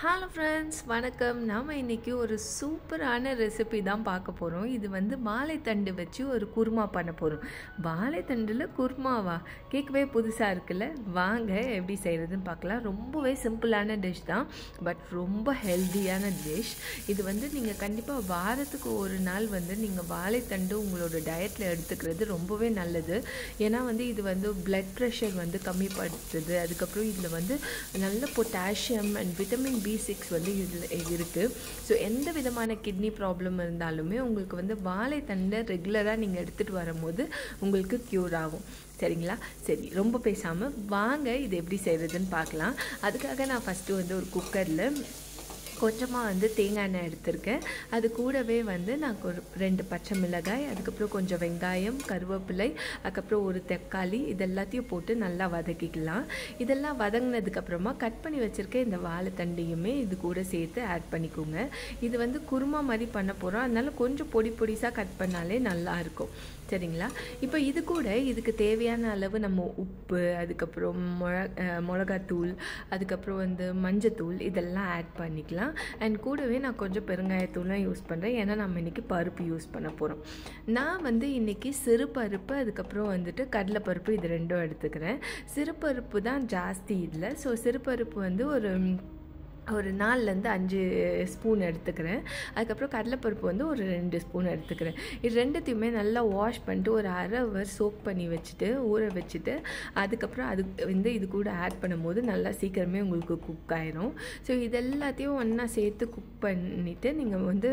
hello friends வணக்கம் நாம் இன்றைக்கி ஒரு சூப்பரான ரெசிபி தான் பார்க்க போகிறோம் இது வந்து வாழைத்தண்டு வச்சு ஒரு குருமா பண்ண போகிறோம் வாழைத்தண்டில் குருமாவா கேட்கவே புதுசாக இருக்குல்ல வாங்க எப்படி செய்கிறதுன்னு பார்க்கலாம் ரொம்பவே சிம்பிளான டிஷ் தான் பட் ரொம்ப ஹெல்த்தியான டிஷ் இது வந்து நீங்கள் கண்டிப்பாக வாரத்துக்கு ஒரு நாள் வந்து நீங்கள் வாழைத்தண்டு உங்களோட டயட்டில் எடுத்துக்கிறது ரொம்பவே நல்லது ஏன்னா வந்து இது வந்து பிளட் ப்ரெஷர் வந்து கம்மிப்படுத்துது அதுக்கப்புறம் இதில் வந்து நல்ல potassium and vitamin B six வந்து இதில் இருக்குது ஸோ எந்த விதமான கிட்னி ப்ராப்ளம் இருந்தாலுமே உங்களுக்கு வந்து வாழைத்தண்டை ரெகுலராக நீங்கள் எடுத்துகிட்டு வரும்போது உங்களுக்கு க்யூர் ஆகும் சரிங்களா சரி ரொம்ப பேசாமல் வாங்க இது எப்படி செய்கிறதுன்னு பார்க்கலாம் அதுக்காக நான் ஃபஸ்ட்டு வந்து ஒரு குக்கரில் கொஞ்சமாக வந்து தேங்காய் எண்ணெய் எடுத்திருக்கேன் அது கூடவே வந்து நான் ஒரு ரெண்டு பச்சை மிளகாய் அதுக்கப்புறம் கொஞ்சம் வெங்காயம் கருவேப்பிலை அதுக்கப்புறம் ஒரு தக்காளி இது எல்லாத்தையும் போட்டு நல்லா வதக்கிக்கலாம் இதெல்லாம் வதங்கினதுக்கப்புறமா கட் பண்ணி வச்சுருக்க இந்த வாழைத்தண்டையுமே இது கூட சேர்த்து ஆட் பண்ணிக்கோங்க இது வந்து குருமா மாதிரி பண்ண போகிறோம் அதனால கொஞ்சம் பொடி பொடிசாக கட் பண்ணாலே நல்லாயிருக்கும் சரிங்களா இப்போ இது கூட இதுக்கு தேவையான அளவு நம்ம உப்பு அதுக்கப்புறம் மிள மிளகாத்தூள் அதுக்கப்புறம் வந்து மஞ்சத்தூள் இதெல்லாம் ஆட் பண்ணிக்கலாம் அண்ட் கூடவே நான் கொஞ்சம் பெருங்காயத்தூள்லாம் யூஸ் பண்ணுறேன் ஏன்னா நம்ம இன்றைக்கி பருப்பு யூஸ் பண்ண போகிறோம் நான் வந்து இன்றைக்கி சிறு பருப்பு அதுக்கப்புறம் வந்துட்டு கடலைப்பருப்பு இது ரெண்டும் எடுத்துக்கிறேன் சிறு பருப்பு தான் ஜாஸ்தி இல்லை ஸோ சிறு பருப்பு வந்து ஒரு ஒரு நாலுலேருந்து அஞ்சு ஸ்பூன் எடுத்துக்கிறேன் அதுக்கப்புறம் கடலைப்பருப்பு வந்து ஒரு ரெண்டு ஸ்பூன் எடுத்துக்கிறேன் இது ரெண்டுத்தையுமே நல்லா வாஷ் பண்ணிட்டு ஒரு அரை ஹவர் சோக் பண்ணி வச்சுட்டு ஊற வச்சுட்டு அதுக்கப்புறம் அது வந்து இது கூட ஆட் பண்ணும்போது நல்லா சீக்கிரமே உங்களுக்கு குக் ஆயிரும் ஸோ இது எல்லாத்தையும் ஒன்றா சேர்த்து குக் பண்ணிவிட்டு நீங்கள் வந்து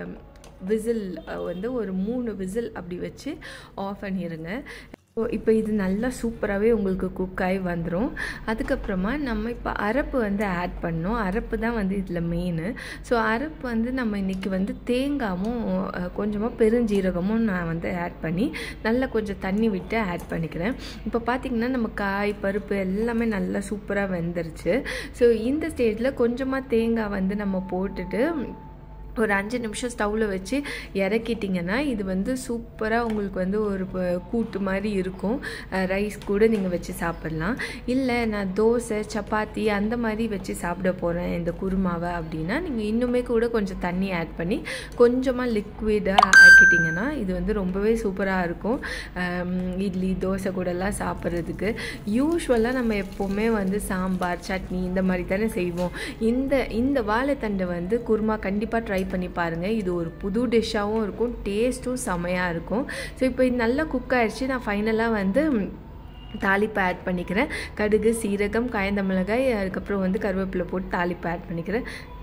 விசில் வந்து ஒரு மூணு விசில் அப்படி வச்சு ஆஃப் பண்ணிடுங்க ஸோ இப்போ இது நல்லா சூப்பராகவே உங்களுக்கு குக் ஆகி வந்துடும் அதுக்கப்புறமா நம்ம இப்போ அரப்பு வந்து ஆட் பண்ணோம் அரப்பு தான் வந்து இதில் மெயின் ஸோ அரப்பு வந்து நம்ம இன்றைக்கி வந்து தேங்காயும் கொஞ்சமாக பெருஞ்சீரகமும் நான் வந்து ஆட் பண்ணி நல்லா கொஞ்சம் தண்ணி விட்டு ஆட் பண்ணிக்கிறேன் இப்போ பார்த்திங்கன்னா நம்ம காய் பருப்பு எல்லாமே நல்லா சூப்பராக வெந்துருச்சு ஸோ இந்த ஸ்டேஜில் கொஞ்சமாக தேங்காய் வந்து நம்ம போட்டுட்டு ஒரு அஞ்சு நிமிஷம் ஸ்டவ்வில் வச்சு இறக்கிட்டிங்கன்னா இது வந்து சூப்பராக உங்களுக்கு வந்து ஒரு கூட்டு மாதிரி இருக்கும் ரைஸ் கூட நீங்கள் வச்சு சாப்பிட்லாம் இல்லை நான் தோசை சப்பாத்தி அந்த மாதிரி வச்சு சாப்பிட போகிறேன் இந்த குருமாவை அப்படின்னா நீங்கள் இன்னுமே கூட கொஞ்சம் தண்ணி ஆட் பண்ணி கொஞ்சமாக லிக்விடாக ஆக்கிட்டிங்கன்னா இது வந்து ரொம்பவே சூப்பராக இருக்கும் இட்லி தோசை கூடலாம் சாப்பிட்றதுக்கு யூஸ்வலாக நம்ம எப்போவுமே வந்து சாம்பார் சட்னி இந்த மாதிரி தானே செய்வோம் இந்த இந்த வாழைத்தண்டை வந்து குருமா கண்டிப்பாக ட்ரை பண்ணி பாருங்கள் இது ஒரு புது டிஷ்ஷாகவும் இருக்கும் டேஸ்ட்டும் செமையாக இருக்கும் ஸோ இப்போ இது நல்லா குக் ஆகிடுச்சு நான் ஃபைனலாக வந்து தாளிப்பு ஆட் பண்ணிக்கிறேன் கடுகு சீரகம் காய்ந்த மிளகாய் அதுக்கப்புறம் வந்து கருவேப்பிலை போட்டு தாளிப்பு ஆட் பண்ணிக்கிறேன்